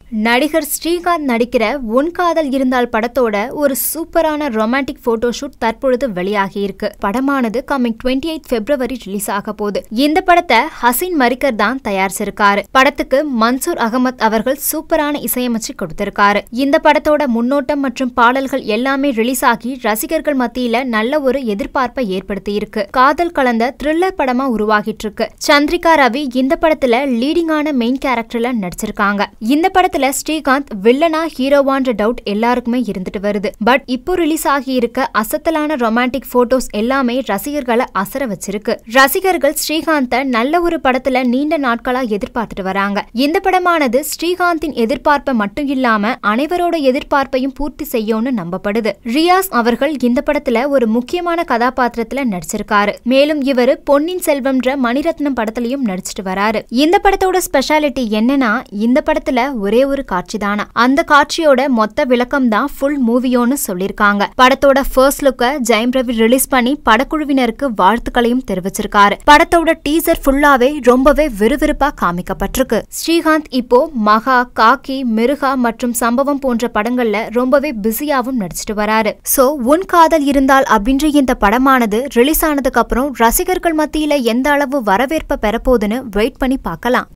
நடிகர் ஸ்ரீகாந்த் நடிக்கிற உன் காதல் இருந்தால் படத்தோட ஒரு சூப்பரான ரொமான்டிக் போட்டோ ஷூட் தற்பொழுது வெளியாகி இருக்கு படமானது coming twenty eight February release ஆக போகுது இந்த படத்தை ஹசின் மரிக்கர் தான் தயாரிச்சிருக்காரு படத்துக்கு மன்சூர் அகமத் அவர்கள் சூப்பரான இசையமைச்சு கொடுத்திருக்காரு இந்த படத்தோட முன்னோட்டம் மற்றும் பாடல்கள் எல்லாமே ரிலீஸ் ஆகி ரசிகர்கள் மத்தியில நல்ல ஒரு எதிர்பார்ப்பை ஏற்படுத்தி இருக்கு காதல் கலந்த த்ரில்லர் படமா உருவாகிட்டு இருக்கு சந்திரிகா ரவி இந்த படத்துல லீடிங்கான மெயின் கேரக்டர்ல நடிச்சிருக்காங்க இந்த படத்துல ஸ்ரீகாந்த் வில்லனா ஹீரோவான்ற டவுட் எல்லாருக்குமே இருந்துட்டு வருது பட் இப்போ ரிலீஸ் ஆகி இருக்க அசத்தலான ரொமான்டிக் போட்டோஸ் எல்லாமே ரசிகர்களை அசர வச்சிருக்கு ரசிகர்கள் ஸ்ரீகாந்த நல்ல ஒரு படத்துல நீண்ட நாட்களா எதிர்பார்த்துட்டு வராங்க இந்த படமானது ஸ்ரீகாந்தின் எதிர்பார்ப்பை மட்டும் இல்லாம அனைவரோட எதிர்பார்ப்பையும் பூர்த்தி செய்யும்னு நம்பப்படுது ரியாஸ் அவர்கள் இந்த படத்துல ஒரு முக்கியமான கதாபாத்திரத்துல நடிச்சிருக்காரு மேலும் இவரு பொன்னின் செல்வம்ன்ற மணிரத்னம் படத்துலயும் நடிச்சிட்டு வராரு இந்த படத்தோட ஸ்பெஷாலிட்டி என்னன்னா இந்த படத்துல ஒரே ஒரு காட்சி தானா அந்த காட்சியோட மொத்த விளக்கம் தான் ஃபுல் மூவியோன்னு சொல்லிருக்காங்க படத்தோட ஃபர்ஸ்ட் லுக்க ஜெயம் ரவி ரிலீஸ் பண்ணி படக்குழுவினருக்கு வாழ்த்துக்களையும் தெரிவிச்சிருக்காரு படத்தோட டீசர் ஃபுல்லாவே ரொம்பவே விறுவிறுப்பா காமிக்கப்பட்டிருக்கு ஸ்ரீகாந்த் இப்போ மகா காக்கி மிருகா மற்றும் சம்பவம் போன்ற படங்கள்ல ரொம்பவே பிஸியாவும் நடிச்சிட்டு வராரு சோ உன் காதல் இருந்தால் அப்படின்ற இந்த படமானது ரிலீஸ் ஆனதுக்கு அப்புறம் ரசிகர்கள் மத்தியில எந்த அளவு வரவேற்பை பெறப்போகுதுன்னு வெயிட் பண்ணி பார்க்கலாம்